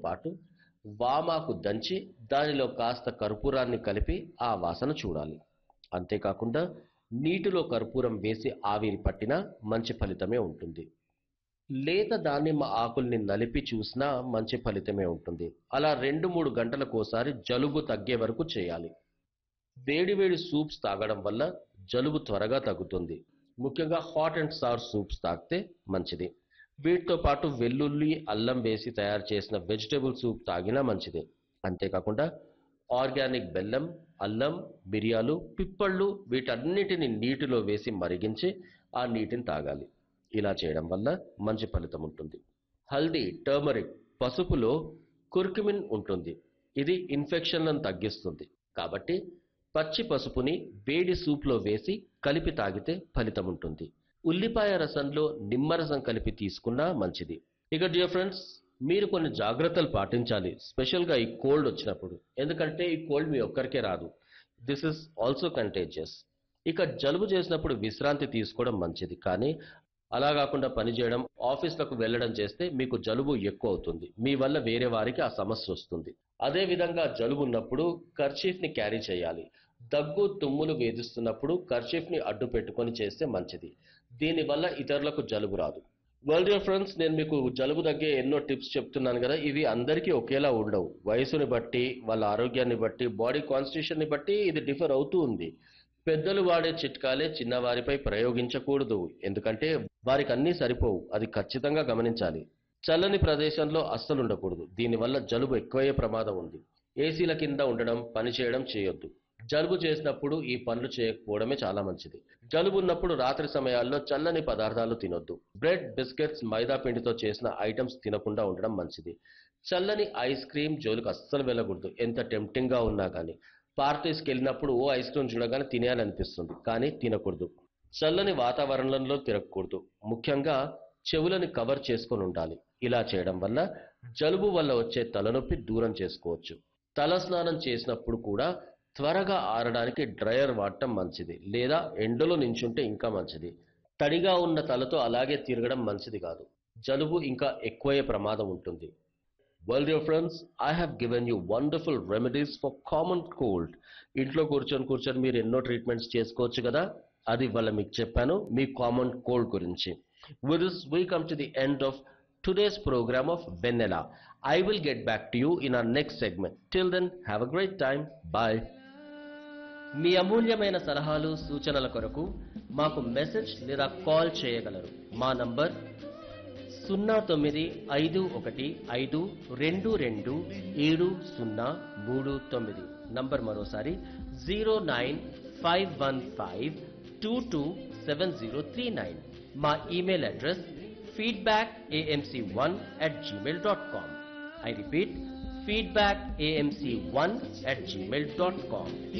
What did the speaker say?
పాటు వామాకు దంచి దానిలో కాస్త కర్పూరాన్ని కలిపి ఆ వాసన చూడాలి అంతేకాకుండా నీటిలో కర్పూరం వేసి ఆవిరి పట్టినా మంచి ఫలితమే ఉంటుంది లేత దానిమ్మ ఆకుల్ని నలిపి చూసినా మంచి ఫలితమే ఉంటుంది అలా రెండు మూడు గంటలకోసారి జలుబు తగ్గే వరకు చేయాలి వేడివేడి సూప్స్ తాగడం వల్ల జలుబు త్వరగా తగ్గుతుంది ముఖ్యంగా హాట్ అండ్ సార్ సూప్స్ తాగితే మంచిది వీటితో పాటు వెల్లుల్లి అల్లం వేసి తయారు చేసిన వెజిటేబుల్ సూప్ తాగినా మంచిది అంతేకాకుండా ఆర్గానిక్ బెల్లం అల్లం మిరియాలు పిప్పళ్ళు వీటన్నిటిని నీటిలో వేసి మరిగించి ఆ నీటిని తాగాలి ఇలా చేయడం వల్ల మంచి ఫలితం ఉంటుంది హల్దీ టర్మరిక్ పసుపులో కుర్కుమిన్ ఉంటుంది ఇది ఇన్ఫెక్షన్లను తగ్గిస్తుంది కాబట్టి పచ్చి పసుపుని వేడి సూప్లో వేసి కలిపి తాగితే ఫలితం ఉంటుంది ఉల్లిపాయ రసంలో నిమ్మరసం కలిపి తీసుకున్నా మంచిది ఇక డియర్ ఫ్రెండ్స్ మీరు కొన్ని జాగ్రత్తలు పాటించాలి స్పెషల్గా ఈ కోల్డ్ వచ్చినప్పుడు ఎందుకంటే ఈ కోల్డ్ మీ ఒక్కరికే రాదు దిస్ ఇస్ ఆల్సో కంటేజియస్ ఇక జలుబు చేసినప్పుడు విశ్రాంతి తీసుకోవడం మంచిది కానీ అలా కాకుండా పనిచేయడం ఆఫీస్లకు వెళ్ళడం చేస్తే మీకు జలుబు ఎక్కువ అవుతుంది మీ వల్ల వేరే వారికి ఆ సమస్య వస్తుంది అదే విధంగా జలుబు ఉన్నప్పుడు కర్చీఫ్ ని క్యారీ చేయాలి దగ్గు తుమ్ములు వేధిస్తున్నప్పుడు కర్చీఫ్ ని అడ్డు పెట్టుకొని చేస్తే మంచిది దీనివల్ల ఇతరులకు జలుబు రాదు వెల్ డియర్ ఫ్రెండ్స్ నేను మీకు జలుబు తగ్గే ఎన్నో టిప్స్ చెప్తున్నాను కదా ఇవి అందరికీ ఒకేలా ఉండవు వయసుని బట్టి వాళ్ళ ఆరోగ్యాన్ని బట్టి బాడీ కాన్స్టిట్యూషన్ ని బట్టి ఇది డిఫర్ అవుతూ ఉంది పెద్దలు వాడే చిట్కాలే చిన్నవారిపై ప్రయోగించకూడదు ఎందుకంటే వారికి అన్నీ సరిపోవు అది ఖచ్చితంగా గమనించాలి చల్లని ప్రదేశంలో అస్సలు ఉండకూడదు దీనివల్ల జలుబు ఎక్కువయ్యే ప్రమాదం ఉంది ఏసీల కింద ఉండడం పని చేయడం చేయొద్దు జలుబు చేసినప్పుడు ఈ పనులు చేయకపోవడమే చాలా మంచిది జలుబు ఉన్నప్పుడు రాత్రి సమయాల్లో చల్లని పదార్థాలు తినొద్దు బ్రెడ్ బిస్కెట్స్ మైదా పిండితో చేసిన ఐటమ్స్ తినకుండా ఉండడం మంచిది చల్లని ఐస్ క్రీమ్ జోలికి అస్సలు వెళ్ళకూడదు ఎంత టెంప్టింగ్ గా ఉన్నా కానీ పార్టీస్కి వెళ్ళినప్పుడు ఓ ఐస్ క్రీమ్ చూడగానే తినేయాలనిపిస్తుంది కానీ తినకూడదు చల్లని వాతావరణంలో తిరగకూడదు ముఖ్యంగా చెవులని కవర్ చేసుకొని ఉండాలి ఇలా చేయడం వల్ల జలుబు వల్ల వచ్చే తలనొప్పి దూరం చేసుకోవచ్చు తల స్నానం చేసినప్పుడు కూడా త్వరగా ఆరడానికి డ్రయర్ వాడటం మంచిది లేదా ఎండలో నించుంటే ఇంకా మంచిది తడిగా ఉన్న తలతో అలాగే తిరగడం మంచిది కాదు జలుబు ఇంకా ఎక్కువయ్యే ప్రమాదం ఉంటుంది well dear friends I have given you wonderful remedies for common cold ఇంట్లో కూర్చొని కూర్చొని మీరు ఎన్నో ట్రీట్మెంట్స్ చేసుకోవచ్చు కదా అది ఇవాళ మీకు చెప్పాను మీ కామన్ కోల్డ్ గురించి with this we come to the end of today's program of Vennela I will get back to you in our next segment till then have a great time bye మీ అమూల్యమైన సలహాలు సూచనల కొరకు మాకు మెసేజ్ లేదా call చేయగలరు మా నంబర్ సున్నా తొమ్మిది ఐదు ఒకటి ఐదు రెండు రెండు ఏడు సున్నా మూడు తొమ్మిది నంబర్ మరోసారి zero nine five one five two two seven zero three nine మా email address feedback AMC one at Gmail dot com I repeat feedback AMC one at Gmail dot com